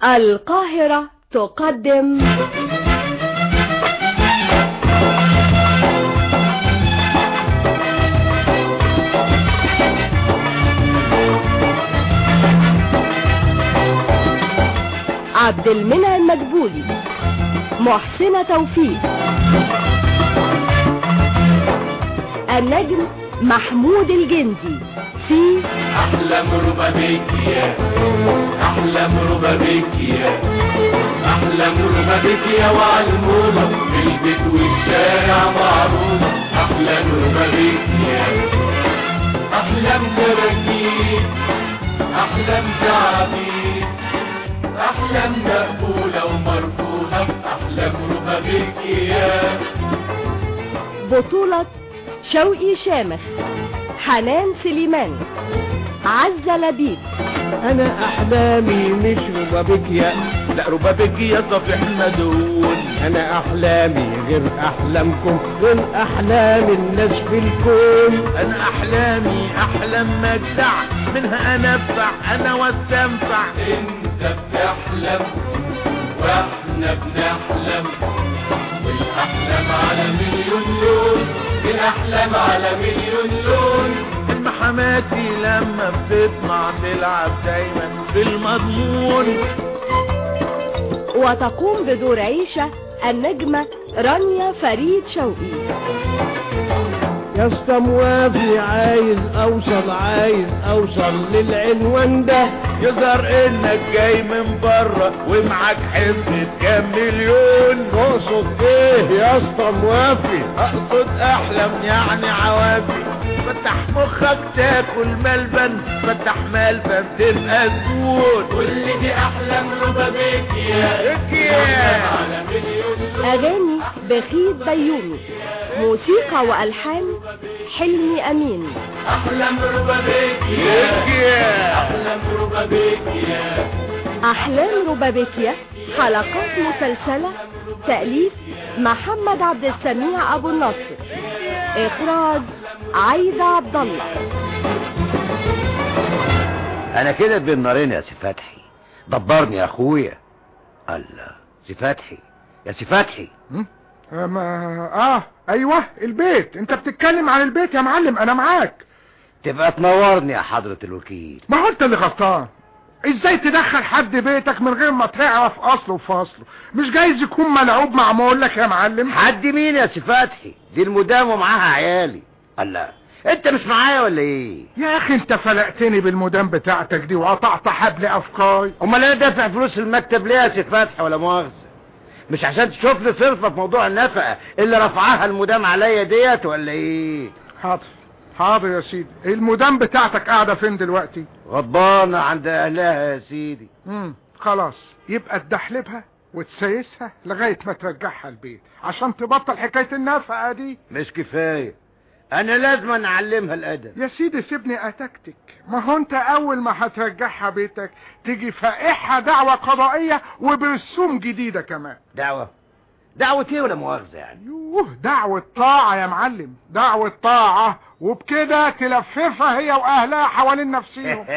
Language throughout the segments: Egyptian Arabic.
القاهرة تقدم عبد المنعم مدبولي محسنة توفيق النجم محمود الجندي في احلم ربا بيك يا احلم ربا بيك يا احلم ربا بيك يا وعلمومة في البيت والشارع معرومة احلم ربا بيك يا احلم كراكيب احلم تعابير احلم مقبولة ومرفوضة احلم ربا بيك يا بطولة شوقي شامخ حنان سليمان عزة لبيب انا احلامي مش ربابيكيا لا ربابيكيا صفيح مدون انا احلامي غير احلامكم غير احلام الناس في الكون انا احلامي احلام مجدع منها انفع انا واستنفع انت بتحلم واحنا بنحلم والاحلام على مليون لون الاحلام على مليون لون حماتي لما بتطمع تلعب دايما بالمضمون وتقوم بدور عيشة النجمة رانيا فريد شوقي يا اسطى موافي عايز اوصل عايز اوصل للعنوان ده يظهر انك جاي من بره ومعاك حزب كام مليون تقصد ايه يا اسطى موافي اقصد احلم يعني عوافي فتح مخك تاكل ملبن فتح ملبن تبقى زبون كل دي احلام ربا بيك يا إكيا. على مليون لون أغاني بخيت بيومي موسيقى وألحان حلمي أمين احلام ربا بيك يا إكيا. احلام ربا بيك يا أحلام ربابيكيا حلقات مسلسلة تأليف محمد عبد السميع أبو النصر إخراج عايدة عبد الله انا كده بين نارين يا سي فتحي دبرني يا اخويا الله سي فتحي يا سي فتحي ما اه ايوه البيت انت بتتكلم عن البيت يا معلم انا معاك تبقى تنورني يا حضرة الوكيل ما هو انت اللي غلطان ازاي تدخل حد بيتك من غير ما تعرف اصله وفاصله مش جايز يكون ملعوب معمول لك يا معلم حد مين يا سي فتحي دي المدام ومعاها عيالي الله انت مش معايا ولا ايه يا اخي انت فلقتني بالمدام بتاعتك دي وقطعت حبل افكاري امال انا دافع فلوس المكتب ليه يا سي فتحي ولا مؤاخذة مش عشان تشوف لي صرفة في موضوع النفقة اللي رفعها المدام عليا ديت ولا ايه حاضر حاضر يا سيدي المدام بتاعتك قاعده فين دلوقتي غضبانة عند اهلها يا سيدي امم خلاص يبقى تدحلبها وتسيسها لغايه ما ترجعها البيت عشان تبطل حكايه النفقه دي مش كفاية انا لازم اعلمها الادب يا سيدي سيبني اتكتك ما هو انت اول ما هترجعها بيتك تيجي فائحها دعوة قضائية وبرسوم جديدة كمان دعوة دعوة ايه ولا مؤاخذة يعني يوه دعوة طاعة يا معلم دعوة طاعة وبكده تلففها هي واهلها حوالين نفسهم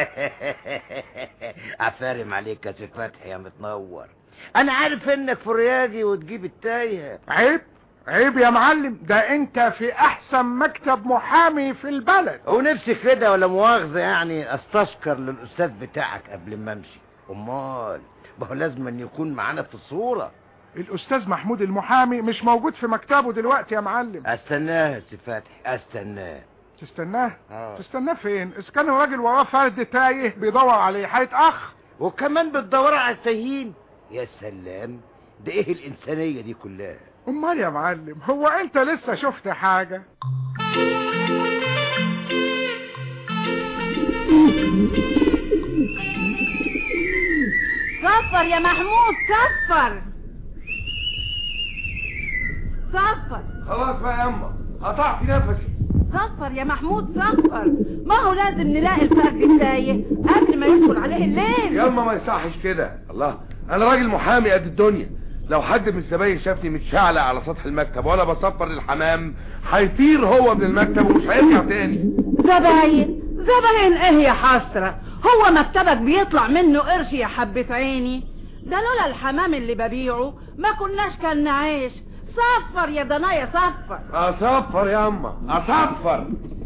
عفارم عليك يا سي فتحي يا متنور انا عارف انك فرياجي وتجيب التايهة عيب عيب يا معلم ده انت في احسن مكتب محامي في البلد ونفسي كده ولا مؤاخذة يعني استشكر للاستاذ بتاعك قبل ما امشي امال ما هو لازم ان يكون معانا في الصورة الاستاذ محمود المحامي مش موجود في مكتبه دلوقتي يا معلم استناه يا سي فتحي استناه تستناه آه. تستناه فين اذا كان الراجل وراه فرد تايه بيدور عليه هيتاخر وكمان بتدور على التايهين يا سلام ده ايه الانسانية دي كلها امال يا معلم هو انت لسه شفت حاجة صفر يا محمود صفر صفر خلاص بقى يا اما قطعت نفسي صفر يا محمود صفر ما هو لازم نلاقي الفرد التايه قبل ما يدخل عليه الليل ياما ما يصحش كده الله انا راجل محامي قد الدنيا لو حد من الزباين شافني متشعلق على سطح المكتب وانا بصفر للحمام هيطير هو من المكتب ومش هيرجع تاني زباين زباين ايه يا حسرة هو مكتبك بيطلع منه قرش يا حبة عيني ده لولا الحمام اللي ببيعه ما كناش كلنا عيش صفر يا ضنايا صفر اصفر يا اما اصفر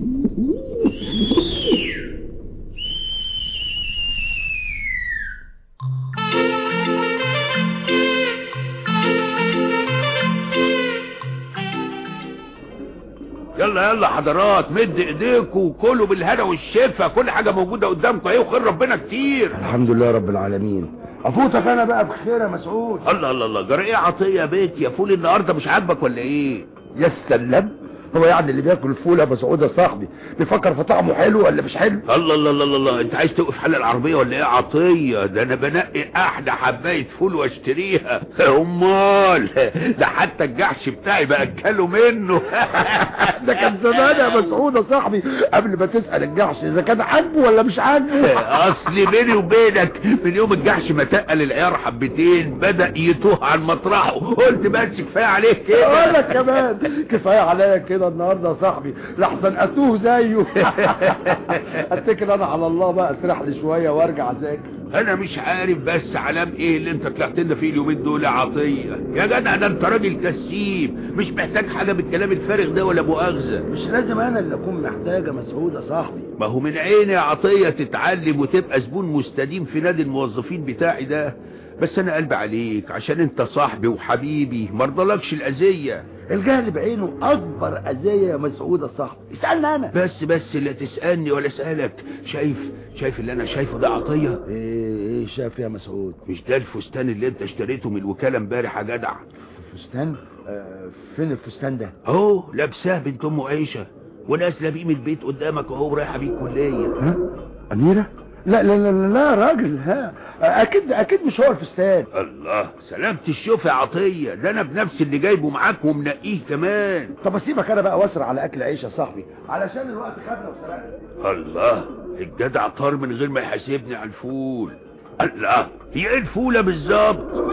يلا يلا حضرات مد ايديكم وكلوا بالهنا والشفا كل حاجه موجوده قدامكم اهي وخير ربنا كتير الحمد لله رب العالمين افوتك انا بقى بخير يا مسعود الله الله الله جرى ايه عطيه يا بيت يا فول النهارده مش عاجبك ولا ايه يا سلام هو يعني اللي بياكل فول يا مسعود يا صاحبي بيفكر في طعمه حلو ولا مش حلو الله الله الله الله, الله. انت عايز توقف حل العربيه ولا ايه عطيه ده انا بنقي احلى حبايه فول واشتريها امال ده حتى الجحش بتاعي باكله منه ده كان زمان يا مسعود يا صاحبي قبل ما تسأل الجحش اذا كان عاجبه ولا مش عاجبه اصل بيني وبينك من يوم الجحش ما تقل العيار حبتين بدأ يتوه عن مطرحه قلت بس كفايه عليه اقول كده لك كمان كفايه عليا كده النهارده يا صاحبي لحسن اتوه زيه اتكل انا على الله بقى اسرح لي شويه وارجع اذاكر انا مش عارف بس علام ايه اللي انت طلعت لنا فيه اليومين دول يا عطيه يا جدع ده انت راجل كسيب مش محتاج حاجه بالكلام الفارغ ده ولا مؤاخذه مش لازم انا اللي اكون محتاج يا مسعود يا صاحبي ما هو من عيني يا عطيه تتعلم وتبقى زبون مستديم في نادي الموظفين بتاعي ده بس انا قلبي عليك عشان انت صاحبي وحبيبي مرضلكش الاذيه الجهل بعينه اكبر اذيه يا مسعود يا صاحبي اسالني انا بس بس لا تسالني ولا اسالك شايف شايف اللي انا شايفه ده عطيه ايه ايه شاف يا مسعود مش ده الفستان اللي انت اشتريته من الوكاله امبارح يا جدع فستان آه فين الفستان ده اهو لابساه بنت ام عيشه ونازله بيه من البيت قدامك اهو رايحه بيه الكليه ها اميره لا لا لا لا, لا يا راجل ها اكيد اكيد مش هو الفستان الله سلامة الشوف يا عطيه ده انا بنفسي اللي جايبه معاك ومنقيه كمان طب اسيبك انا بقى واسرع على اكل عيش يا صاحبي علشان الوقت خدنا وسرقنا الله الجدع طار من غير ما يحاسبني على الفول الله هي ايه الفوله بالظبط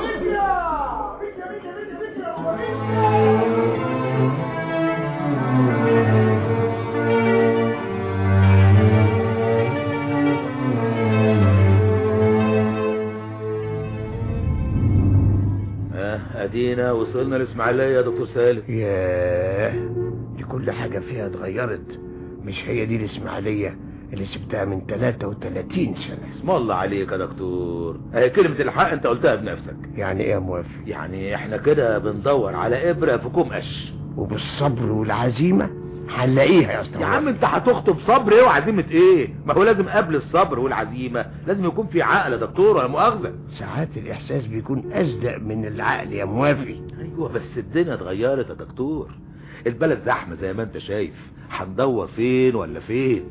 ادينا وصلنا الاسماعيليه يا دكتور سالم ياه دي كل حاجة فيها اتغيرت مش هي دي الإسماعيلية اللي سبتها من 33 سنة اسم الله عليك يا دكتور اهي كلمه الحق انت قلتها بنفسك يعني ايه يا موافق يعني احنا كده بندور على ابره في كوم قش وبالصبر والعزيمة هنلاقيها يا أستاذ يا عم انت هتخطب صبر ايه وعزيمه ايه ما هو لازم قبل الصبر والعزيمه لازم يكون في عقل يا دكتور ولا مؤاخذه ساعات الإحساس بيكون أصدق من العقل يا موافي ايوه بس الدنيا اتغيرت يا دكتور البلد زحمه زي ما انت شايف هندور فين ولا فين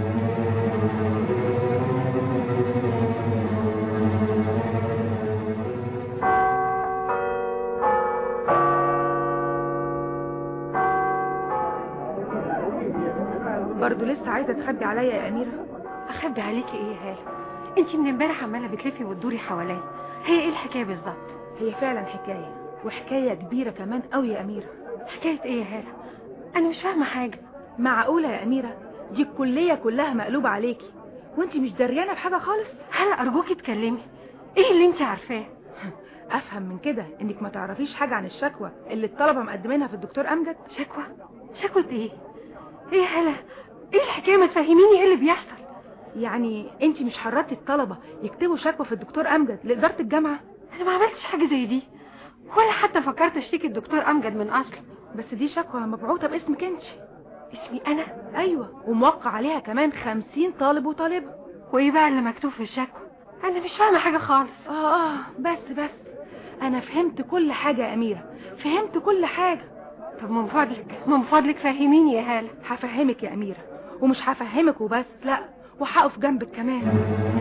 برضه لسه عايزه تخبي عليا يا اميره اخبي عليكي ايه يا هاله انت من امبارح عماله بتلفي وتدوري حواليا هي ايه الحكايه بالظبط هي فعلا حكايه وحكايه كبيره كمان قوي يا اميره حكايه ايه يا هاله انا مش فاهمه حاجه معقوله يا اميره دي الكليه كلها مقلوبه عليكي وانت مش دريانه بحاجه خالص هلا ارجوكي اتكلمي ايه اللي انت عارفاه افهم من كده انك ما تعرفيش حاجه عن الشكوى اللي الطلبه مقدمينها في الدكتور امجد شكوى شكوى ايه ايه يا هلا ايه الحكايه ما تفهميني ايه اللي بيحصل يعني انت مش حرضتي الطلبه يكتبوا شكوى في الدكتور امجد لاداره الجامعه انا ما عملتش حاجه زي دي ولا حتى فكرت اشتكي الدكتور امجد من اصله بس دي شكوى مبعوثه باسمك انت اسمي انا ايوه وموقع عليها كمان خمسين طالب وطالبه وايه بقى اللي مكتوب في الشكوى انا مش فاهمه حاجه خالص اه اه بس بس انا فهمت كل حاجه يا اميره فهمت كل حاجه طب من فضلك من فضلك فهميني يا هاله هفهمك يا اميره ومش هفهمك وبس لا وهقف جنبك كمان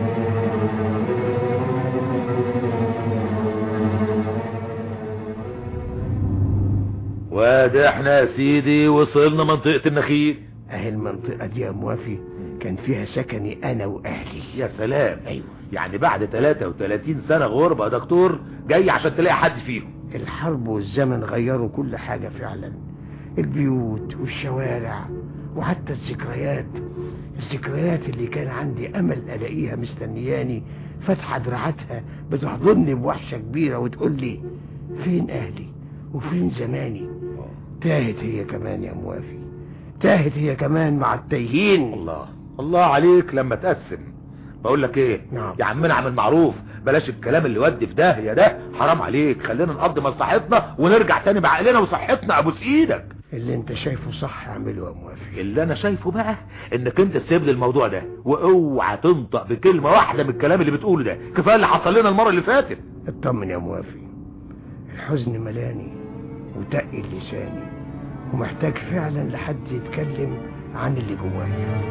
وادي احنا يا سيدي وصلنا منطقه النخيل اهي المنطقة دي يا موافي كان فيها سكني انا واهلي يا سلام ايوه يعني بعد 33 سنه غربه يا دكتور جاي عشان تلاقي حد فيهم الحرب والزمن غيروا كل حاجة فعلا البيوت والشوارع وحتى الذكريات الذكريات اللي كان عندي امل الاقيها مستنياني فاتحة دراعاتها بتحضني بوحشة كبيرة وتقول لي فين أهلي وفين زماني تاهت هي كمان يا موافي تاهت هي كمان مع التايهين الله الله عليك لما تقسم بقول لك ايه نعم. يا عمنا اعمل معروف بلاش الكلام اللي يودي في داهيه ده حرام عليك خلينا نقضي مصلحتنا ونرجع تاني بعقلنا وصحتنا ابوس ايدك اللي انت شايفه صح اعمله يا موافي اللي انا شايفه بقى انك انت تسيب لي الموضوع ده واوعى تنطق بكلمه واحده من الكلام اللي بتقوله ده كفايه اللي حصل لنا المره اللي فاتت اطمن يا موافي الحزن ملاني وتقل لساني ومحتاج فعلا لحد يتكلم عن اللي جوايا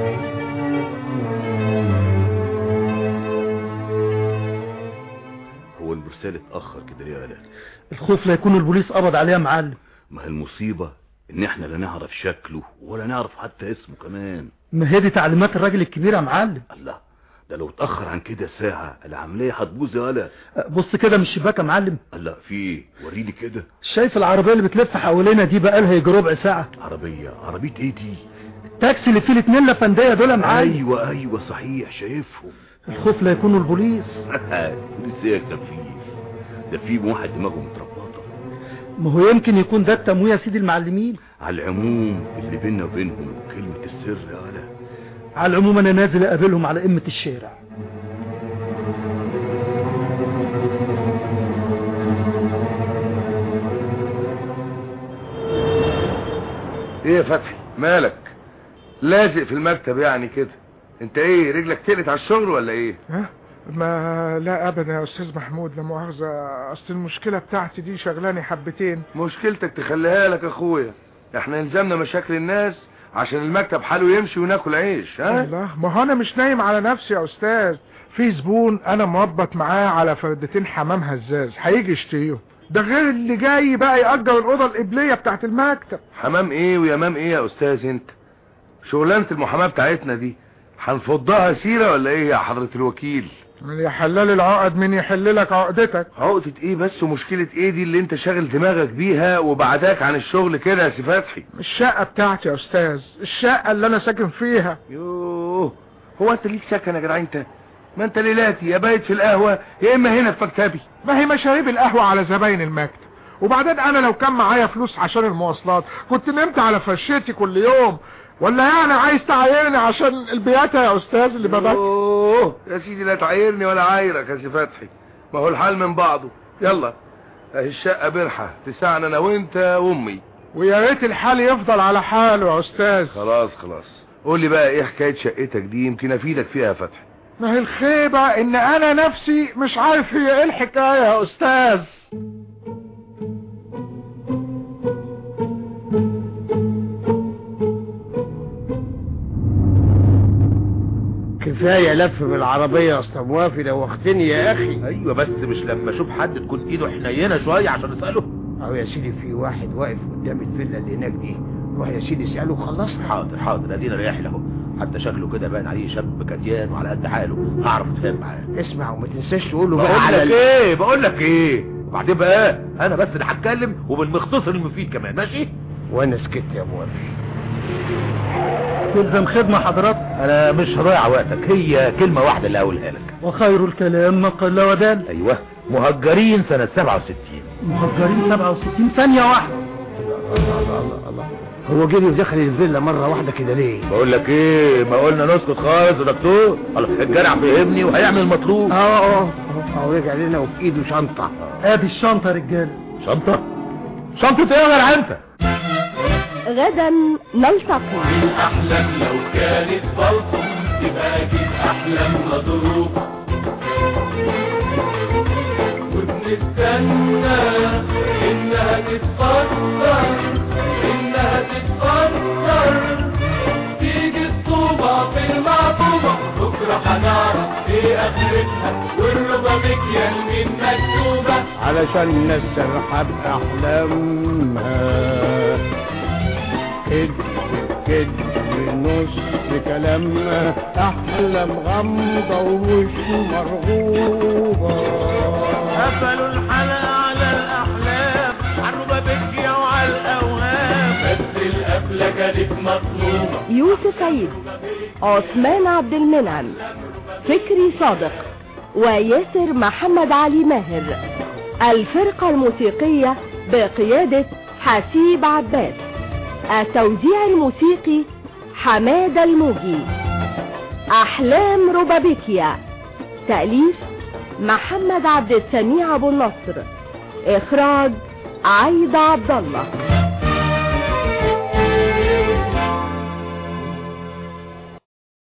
هو المرسال اتأخر كده ليه يا غلا الخوف لا يكون البوليس قبض عليه يا معلم ما هي المصيبة ان احنا لا نعرف شكله ولا نعرف حتى اسمه كمان ما هي دي تعليمات الراجل الكبير يا معلم الله ده لو اتأخر عن كده ساعة العملية هتبوظ يا غلا بص كده من الشباك يا معلم الله في ايه وريني كده شايف العربية اللي بتلف حوالينا دي بقى لها يجي ربع ساعة عربية عربية ايه دي التاكسي اللي فيه الاتنين لفندية دول يا معلم ايوه ايوه صحيح شايفهم الخوف لا يكون البوليس بوليس ايه يا خفيف ده في واحد دماغه متربطة ما هو يمكن يكون ده التمويه يا سيدي المعلمين على العموم اللي بيننا وبينهم كلمة السر يا غلا على العموم انا نازل اقابلهم على قمة الشارع ايه يا فتحي مالك لازق في المكتب يعني كده انت ايه رجلك تقلت على الشغل ولا ايه ها ما لا ابدا يا استاذ محمود لا مؤاخذه اصل المشكله بتاعتي دي شغلاني حبتين مشكلتك تخليها لك اخويا احنا نلزمنا مشاكل الناس عشان المكتب حاله يمشي وناكل عيش ها الله ما هو انا مش نايم على نفسي يا استاذ في زبون انا مربط معاه على فردتين حمام هزاز هيجي يشتريهم ده غير اللي جاي بقى يأجر الأوضة القبلية بتاعت المكتب حمام ايه ويمام ايه يا استاذ انت شغلانة المحاماة بتاعتنا دي هنفضها سيرة ولا ايه يا حضرة الوكيل يا حلال العقد مين يحل لك عقدتك عقدة ايه بس ومشكلة ايه دي اللي انت شاغل دماغك بيها وبعداك عن الشغل كده يا سي فتحي الشقة بتاعتي يا استاذ الشقة اللي انا ساكن فيها يوه هو انت ليك سكن يا جدع انت ما انت ليلاتي يا بايت في القهوة يا اما هنا في مكتبي ما هي مشاريب القهوة على زباين المكتب وبعدين انا لو كان معايا فلوس عشان المواصلات كنت نمت على فرشتي كل يوم ولا يعني عايز تعايرني عشان البياتة يا استاذ اللي ببات اوه يا سيدي لا تعايرني ولا عايرك يا سي فتحي ما هو الحال من بعضه يلا اهي الشقة برحة تسعنا انا وانت وامي ويا ريت الحال يفضل على حاله يا استاذ خلاص خلاص قول لي بقى ايه حكاية شقتك دي يمكن افيدك فيها يا فتحي ما هي الخيبة ان انا نفسي مش عارف هي ايه الحكاية يا استاذ كفاية لف بالعربية يا اسطى موافي دوختني يا اخي ايوه بس مش لما اشوف حد تكون ايده حنينه شويه عشان اساله اهو يا سيدي في واحد واقف قدام الفيلا اللي هناك دي روح يا سيدي اساله وخلصنا حاضر حاضر ادينا رياح له حتى شكله كده باين عليه شاب كتيان وعلى قد حاله هعرف اتفاهم معاه اسمع وما تنساش تقول له بقول بقى على لك ال- ايه بقول لك ايه وبعدين بقى انا بس اللي هتكلم وبالمختصر المفيد كمان ماشي وانا سكت يا موافي تلزم خدمة حضرتك انا مش هضيع وقتك هي كلمه واحده اللي هقولها لك وخير الكلام ما قل ودال ايوه مهجرين سنه 67 مهجرين 67 ثانية واحدة الله الله الله الله هو جري ودخل الفيلا مرة واحدة كده ليه بقول لك ايه ما قلنا نسكت خالص يا دكتور الله الجرع فهمني وهيعمل المطلوب اه اه اه رجع لنا وفي ايده شنطة ادي الشنطة يا رجالة شنطه شنطه ايه يا جدع انت غدا نلتقي أحلام لو كانت بلطم تبقى أكيد أحلامنا ظروف وبنستنى إنها تتفكر إنها تتفكر تيجي الطوبة في المعطوبة بكرة هنعرف إيه آخرتها والربابيكيا من مكتوبة علشان نسرح بأحلامها كد كد نص كلامها أحلام غامضة ومش مرغوبة قفلوا الحلقة على الأحلام عالربا بكيا وعلى الأوهام بس القفلة كانت مطلوبة يوسف عيد عثمان عبد المنعم فكري صادق وياسر محمد علي ماهر الفرقة الموسيقية بقيادة حسيب عباس التوزيع الموسيقي حماد الموجي أحلام روبابيكيا تأليف محمد عبد السميع أبو النصر إخراج عايدة عبد الله